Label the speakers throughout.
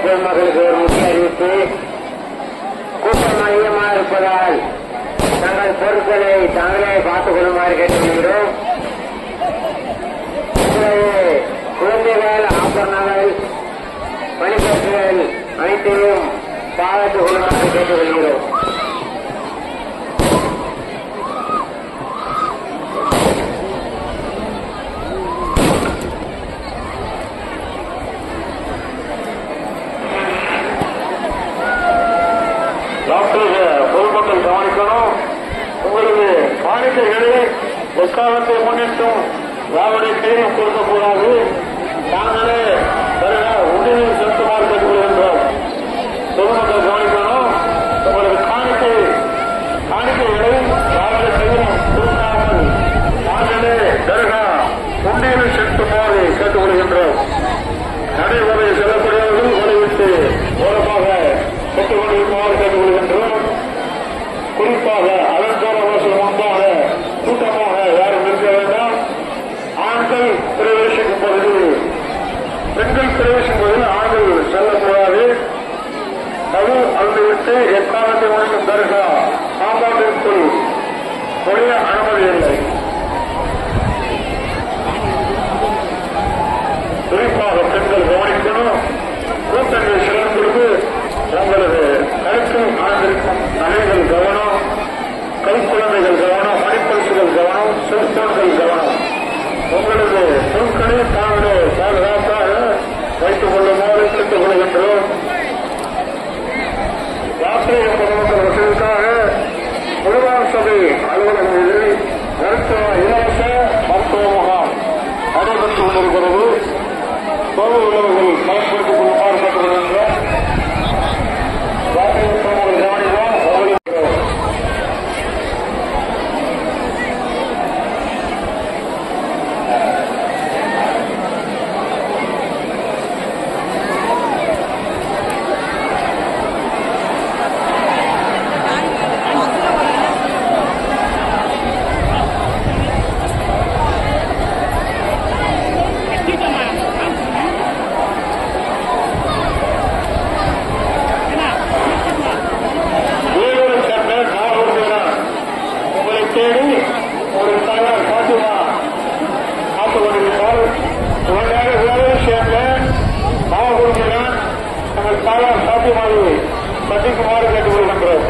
Speaker 1: பொதுமக்களுக்கு ஒரு முக்கிய அறிவிப்பு கூட்டம் அதிகமாக இருப்பதால் தங்கள் பொருட்களை தாங்களே பார்த்துக் கொள்ளுமாறு கேட்டுக்கொள்கிறோம் பிறகு குழந்தைகள் ஆபரணங்கள் பணிப்பொருட்கள் அனைத்தையும் பாதுகாத்துக் கொள்ளுமாறு கேட்டுக்கொள்கிறோம்
Speaker 2: டாக்டர் பொதுமக்கள் கவனிக்கணும் உங்களுக்கு காணிக்கைகளை எக்காலத்தை முன்னிட்டும் யாருடைய கையில் கொடுக்கக்கூடாது நாங்களே சரியா உடனே செலுத்துமாறு கேட்டுக்கொள்கின்றோம் பொதுமக்கள் கவனிக்கணும் உங்களுக்கு காணிக்கை காணிக்கைகளை யாருடைய கையில் கொடுக்காமல் நாங்களே தர்கா உண்டியில் செலுத்துமாறு கேட்டுக்கொள்கின்றோம் நடைமுறை செல்லக்கூடியவர்கள் வலியுறுத்தி ஓரமாக பெற்றுக் கொண்டிருக்குமாறு கேட்டுக்கொள்கின்றோம் குறிப்பாக அலங்கார வாசல் முன்பாக கூட்டமாக யாரும் நிற்க வேண்டாம் ஆண்கள் பிரவேசிக்கும் பொழுது பெண்கள் பிரவேசிக்கும் பொழுது ஆண்கள் செல்லக்கூடாது அது அழுந்துவிட்டு எக்காலத்தை முடிக்கும் தர்கா காம்பாண்டிற்குள் நுழைய அனுமதி இல்லை குறிப்பாக பெண்கள் கவனிக்கணும் கூட்டங்கள் சிறந்திருக்கு உங்களது கருத்தில் ஆழ்ந்திருக்கும் நகைகள் கவனம் கைக்குழந்தைகள் கவனம் மணிப்பரிசுகள் கவனம் செல்போன்கள் கவனம் உங்களது பொருட்களை தாங்களே பாதுகாப்பாக வைத்துக் கொள்ளுமாறு கேட்டுக் கொள்கின்றோம் யாத்திரை பொதுமக்கள் வசதிக்காக முழுவான் சபை அலுவலகங்களில் மருத்துவ இலவச மருத்துவ முகாம் நடைபெற்று கொண்டிருக்கிறது கோவில் உள்ளவர்கள் பயன்படுத்திக் கொள்ளுமாறு கேட்டுக்கொள்கின்றோம் யாத்திரை பொதுமக்கள் கவனிக்கிறோம் உங்களுக்கு வேலூரை சேர்ந்த நாகூர் வீரர் உங்களை தேடி ஒரு தாயார் பாத்துமா காத்து கொண்டிருந்தால் உடனடியாக வேலூரை சேர்ந்த நாகூர் வீரர் உங்கள் தாயார் பாத்திமாவை சந்திக்குமாறு கேட்டுக்கொள்கின்றோம்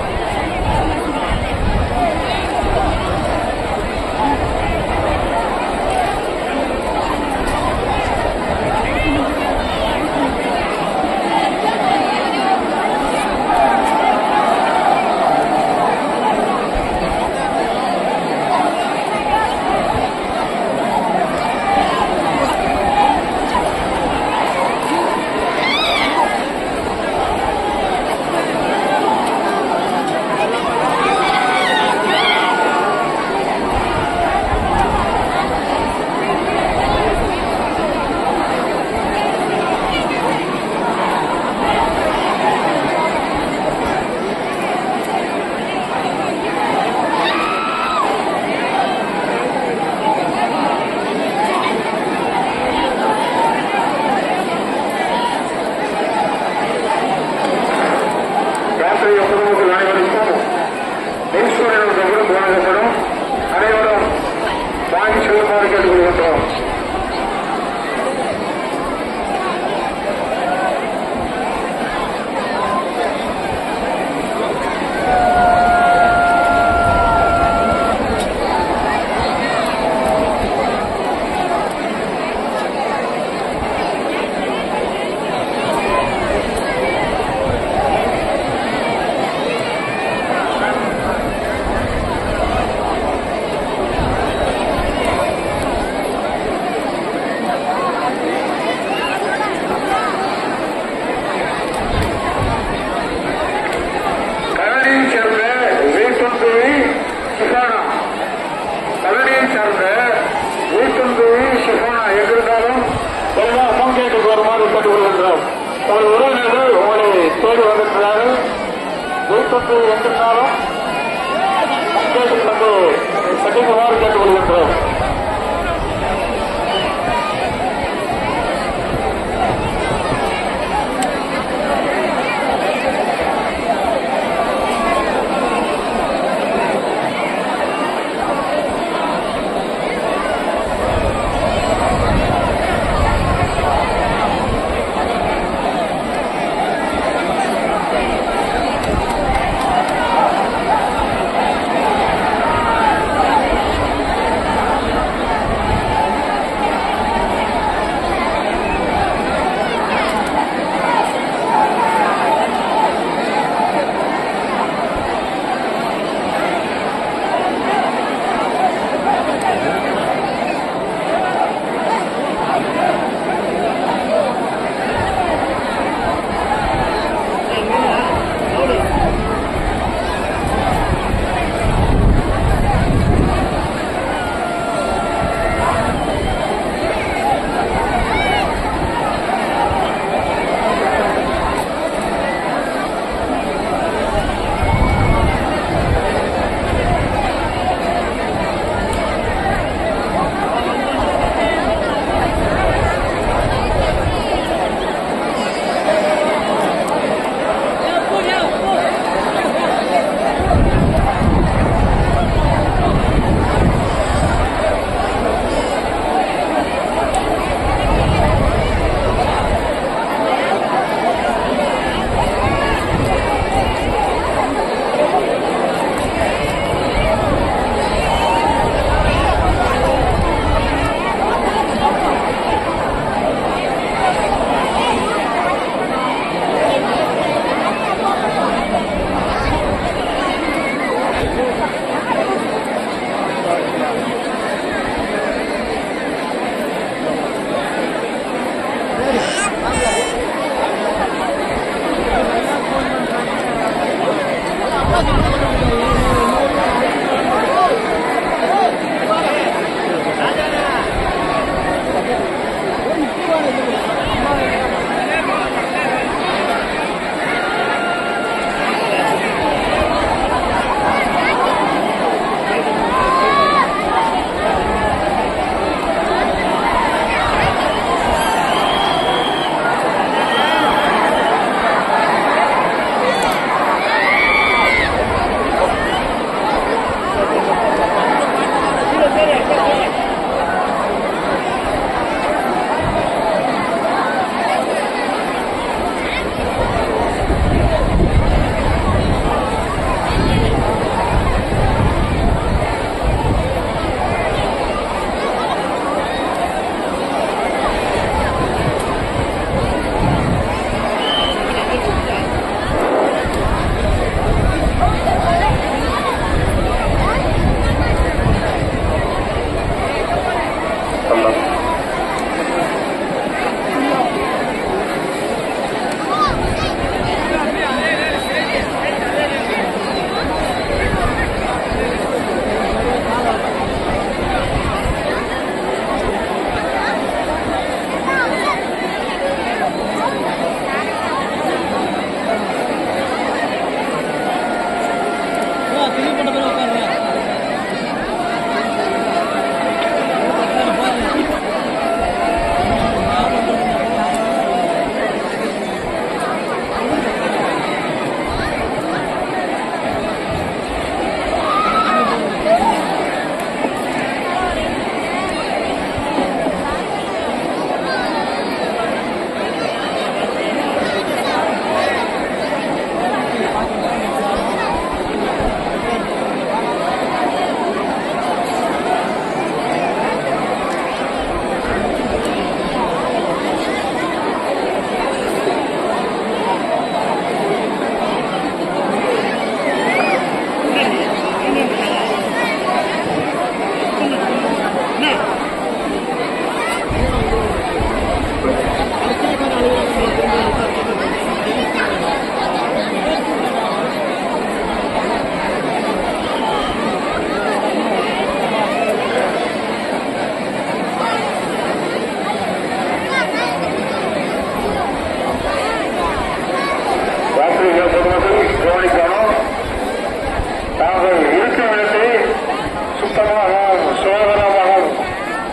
Speaker 2: யாத்திரை பொதுமக்கள் அனைவருக்கும் இன்சூரன்ஸ் கவனம் வழங்கப்படும் அனைவரும் வாங்கி செல்லுமாறு கேட்டுக்கொள்கின்றோம் கல்லணையை சேர்ந்த வீட்டுந்தேவி சிகானா கல்லணையை சேர்ந்த வீட்டுந்தேவி சிகானா எங்கிருந்தாலும் எல்லாம் பங்கேற்றுக்கு வருமாறு கேட்டுக்கொள்கின்றோம் உங்கள் உறவினர்கள் உங்களை தேடி வந்திருக்கிறார்கள் வீட்டுந்தேவி எங்கிருந்தாலும் பங்கேற்றுக் கொண்டு சந்திக்குமாறு கேட்டுக்கொள்கின்றோம்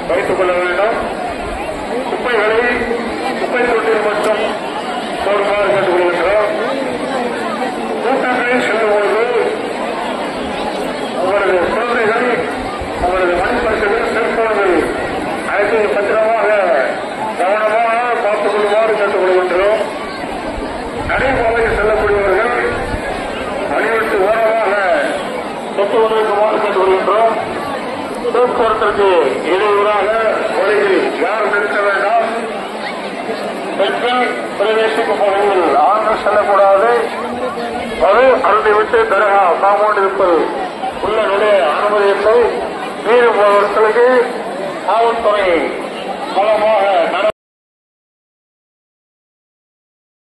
Speaker 2: வைத்துக் கொள்ள வேண்டும் குப்பைகளை குப்பை தொட்டில் மட்டும் போடுமாறு கேட்டுக்கொள்கின்றோம் கூட்டங்களில் செல்லும்போது உங்களது குழந்தைகள் உங்களது மண்பரிசுகள் செல்போன்கள் அனைத்தையும் பத்திரமாக கவனமாக பார்த்துக் கொள்ளுமாறு கேட்டுக்கொள்கின்றோம் நடைபாதையில் செல்லக்கூடியவர்கள் வழிவிட்டு ஓரமாக தொட்டு கொண்டிருக்குமாறு கேட்டுக்கொள்கின்றோம் போக்குவரத்திற்கு இடையூறாக வழியில் யாரும் நிற்க வேண்டாம் பெண்கள் பிரவேசிக்கும் பகுதியில் ஆண்கள் செல்லக்கூடாது அது அருந்தை விட்டு தரகா காம்பவுண்ட் இருப்பது உள்ள நுழைய அனுமதி இல்லை மீறும் போவர்களுக்கு காவல்துறை மூலமாக